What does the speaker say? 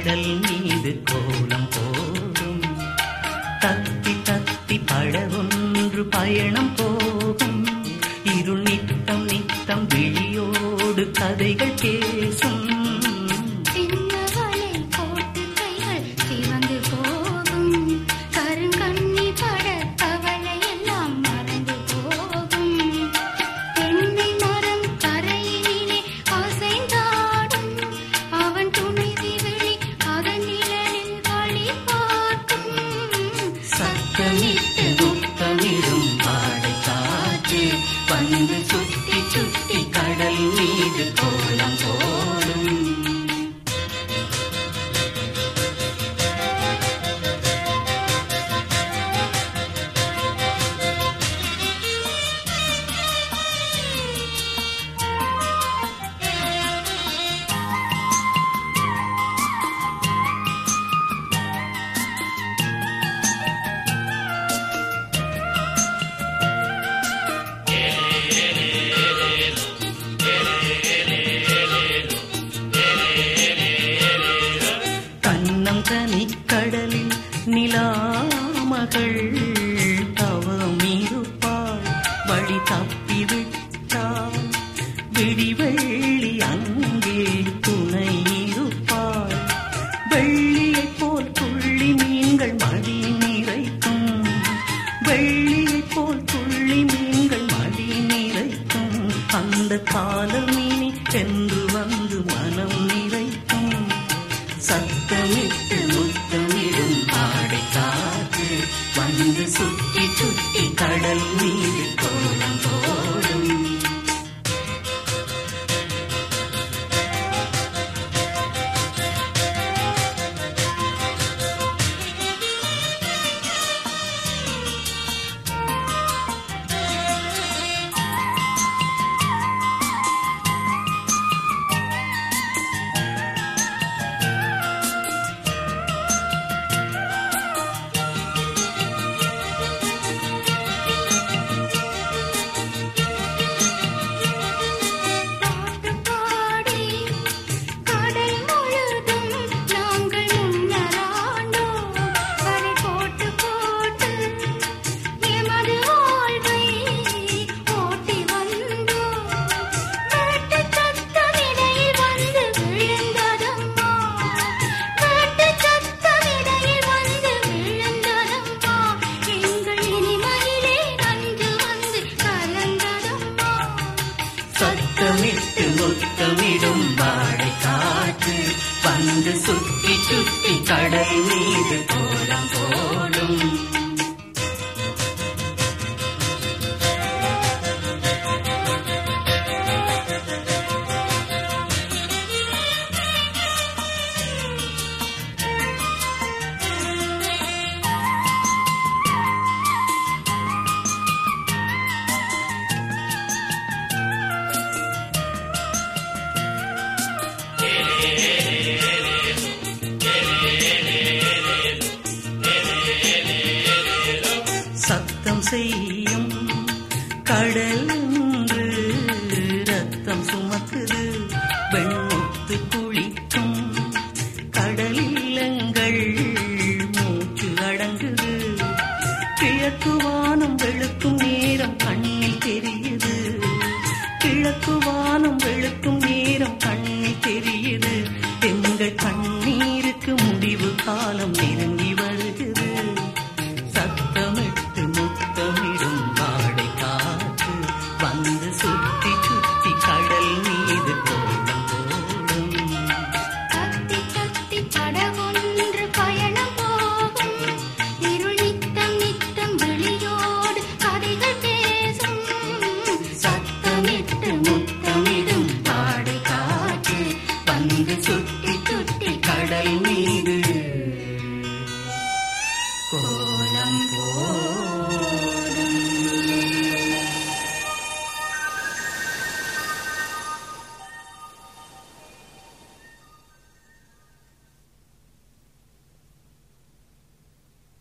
கடல் மீது கோலம் போடும் தத்தி தத்தி படகொன்று பயணம் போகும் இருள் நித்தம் நித்தம் விழியோடு கதைகள் பேசும் சின்னவளை போட்டு கைகள் சிவந்து போகும் கருங்கண்ணி பட கவலை எல்லாம் மறந்து போகும் தென்னை மரம் கரையினிலே அசைந்தாடும் அவன் துணிதி விழி அதன் நிழலில் வழி பார்க்கும் சத்தமிட்டு முத்தமிடும் பாடை காற்று வந்து சுத்தி சுத்தி கடல் மீது கோலம் போடும் கண்ணம் தனி கடலில் நிலாமகள் தவம் இருப்பாள் வழி தப்பிவிட்டாள் விடிவெள்ளி அங்கே துணை இருப்பாள் வெள்ளியைப் போல் துள்ளி மீன்கள் மடி நிறைக்கும் வெள்ளியைப் போல் துள்ளி மீன்கள் மடி நிறைக்கும் அந்த காலமினி சென்று வந்து மனம் நிறைக்கும் சத்தமிட்டு முத்தமிடும் ஆடை காற்று வந்து சுற்றி சுற்றி கடல் மீது கோலம் போடும் பாட்டு பாடி கடல் முழுதும் நாங்கள் முன்னராண்டோம் கரை போட்டு போட்டு எமது வாழ்வை ஓட்டி வந்தோம் வேட்டு சத்தமிடையில் வந்து விழுந்ததம்மா வேட்டு சத்தமிடையில் வந்து விழுந்ததம்மா எங்கள் இனிமையிலே நஞ்சு வந்து கலந்ததம்மா சத்தமிட்டு முத்தமிடும் வாடை காற்று வந்து சுற்றி சுற்றி கடல் மீது கோலம் போடும் சத்தம் செய்யும் கடல் என்று ரத்தம் சுமக்குது வெண்முத்து குளிக்கும் கடலில் எங்கள் மூச்சு அடங்குது கிழக்கு வானம் வெளுக்கும்